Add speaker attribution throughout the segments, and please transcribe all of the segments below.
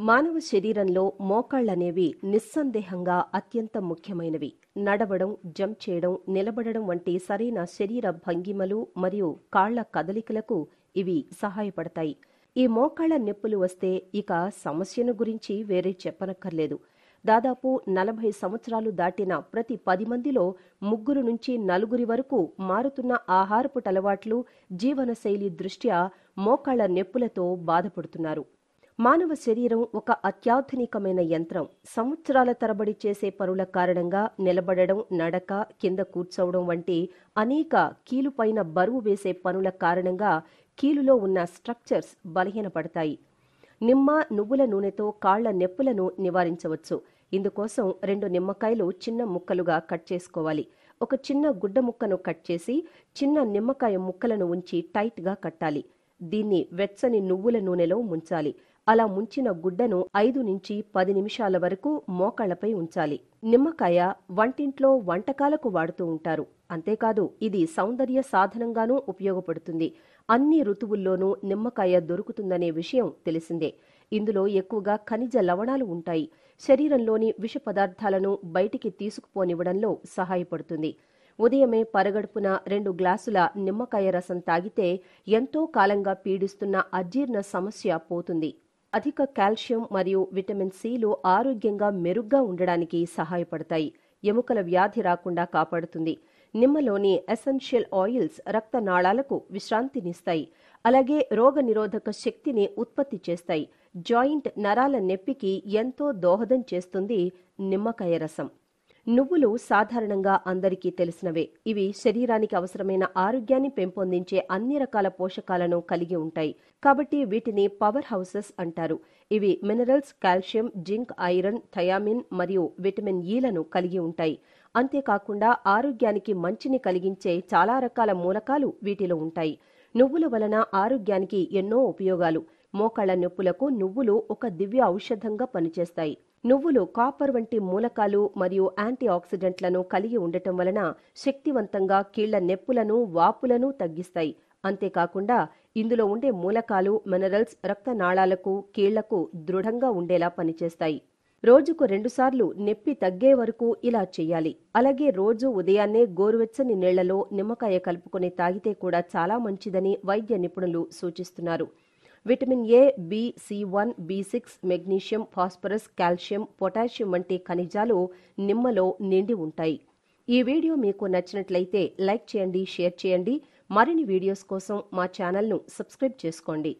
Speaker 1: మానవ శరీరంలో మోకాళ్లనేవి నిస్సందేహంగా అత్యంత ముఖ్యమైనవి నడవడం జంప్ చేయడం నిలబడడం వంటి సరైన శరీర భంగిమలు మరియు కాళ్ల కదలికలకు ఇవి సహాయపడతాయి ఈ మోకాళ్ల నొప్పులు వస్తే ఇక సమస్యను గురించి వేరే చెప్పనక్కర్లేదు దాదాపు నలభై సంవత్సరాలు దాటిన ప్రతి పది మందిలో ముగ్గురు నుంచి నలుగురి వరకు మారుతున్న ఆహారపు అలవాట్లు జీవనశైలి దృష్ట్యా మోకాళ్ల నొప్పులతో బాధపడుతున్నారు మానవ శరీరం ఒక అత్యాధునికమైన యంత్రం సంవత్సరాల తరబడి చేసే పనుల కారణంగా నిలబడడం నడక కింద కూర్చోవడం వంటి అనేక కీలుపైన బరువు వేసే పనుల కారణంగా కీలులో ఉన్న స్ట్రక్చర్స్ బలహీనపడతాయి నిమ్మ నువ్వుల నూనెతో కాళ్ల నొప్పులను నివారించవచ్చు ఇందుకోసం రెండు నిమ్మకాయలు చిన్న ముక్కలుగా కట్ చేసుకోవాలి ఒక చిన్న గుడ్డ ముక్కను కట్ చేసి చిన్న నిమ్మకాయ ముక్కలను ఉంచి టైట్గా కట్టాలి దీన్ని వెచ్చని నువ్వుల నూనెలో ముంచాలి అలా ముంచిన గుడ్డను ఐదు నుంచి పది నిమిషాల వరకు మోకాళ్లపై ఉంచాలి నిమ్మకాయ వంటింట్లో వంటకాలకు వాడుతూ ఉంటారు అంతేకాదు ఇది సౌందర్య సాధనంగానూ ఉపయోగపడుతుంది అన్ని ఋతువుల్లోనూ నిమ్మకాయ దొరుకుతుందనే విషయం తెలిసిందే ఇందులో ఎక్కువగా ఖనిజ లవణాలు ఉంటాయి శరీరంలోని విష పదార్థాలను బయటికి తీసుకుపోనివ్వడంలో సహాయపడుతుంది ఉదయమే పరగడుపున రెండు గ్లాసుల నిమ్మకాయ రసం తాగితే ఎంతో కాలంగా పీడిస్తున్న అజీర్ణ సమస్య పోతుంది అధిక కాల్షియం మరియు విటమిన్ సిలు ఆరోగ్యంగా మెరుగ్గా ఉండడానికి సహాయపడతాయి ఎముకల వ్యాధి రాకుండా కాపాడుతుంది నిమ్మలోని ఎసెన్షియల్ ఆయిల్స్ రక్తనాళాలకు విశ్రాంతినిస్తాయి అలాగే రోగనిరోధక శక్తిని ఉత్పత్తి చేస్తాయి జాయింట్ నరాల నొప్పికి ఎంతో దోహదం చేస్తుంది నిమ్మకాయ రసం నువ్వులు సాధారణంగా అందరికీ తెలిసినవే ఇవి శరీరానికి అవసరమైన ఆరోగ్యాన్ని పెంపొందించే అన్ని రకాల పోషకాలను కలిగి ఉంటాయి కాబట్టి వీటిని పవర్ హౌసెస్ అంటారు ఇవి minerals calcium zinc iron thiamine మరియు విటమిన్ ఈలను కలిగి ఉంటాయి అంతేకాకుండా ఆరోగ్యానికి మంచిని కలిగించే చాలా రకాల మూలకాలు వీటిలో ఉంటాయి నువ్వుల వలన ఆరోగ్యానికి ఎన్నో ఉపయోగాలు మోకాళ్ల నొప్పులకు నువ్వులు ఒక దివ్య ఔషధంగా పనిచేస్తాయి నువ్వులు కాపర్ వంటి మూలకాలు మరియు యాంటీ ఆక్సిడెంట్లను కలిగి ఉండటం వలన శక్తివంతంగా కీళ్ల నొప్పులను వాపులను తగ్గిస్తాయి అంతేకాకుండా ఇందులో ఉండే మూలకాలు మినరల్స్ రక్తనాళాలకు కీళ్లకు దృఢంగా ఉండేలా పనిచేస్తాయి రోజుకు రెండుసార్లు నొప్పి తగ్గే వరకు ఇలా చేయాలి అలాగే రోజు ఉదయాన్నే గోరువెచ్చని నీళ్లలో నిమ్మకాయ కలుపుకొని తాగితే కూడా చాలా మంచిదని వైద్య నిపుణులు సూచిస్తున్నారు vitamin A B C one B six magnesium phosphorus calcium potassium వంటి ఖనిజాలు నిమ్మలో నిండి ఉంటాయి ఈ వీడియో మీకు నచ్చినట్లయితే లైక్ చేయండి షేర్ చేయండి మరిన్ని వీడియోస్ కోసం మా ఛానల్ను సబ్స్క్రైబ్ చేసుకోండి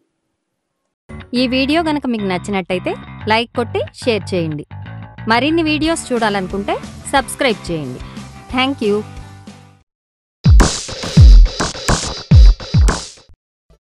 Speaker 2: ఈ వీడియో గనక మీకు నచ్చినట్టయితే లైక్ కొట్టి షేర్ చేయండి మరిన్ని వీడియోస్ చూడాలనుకుంటే సబ్స్క్రైబ్ చేయండి థ్యాంక్ యూ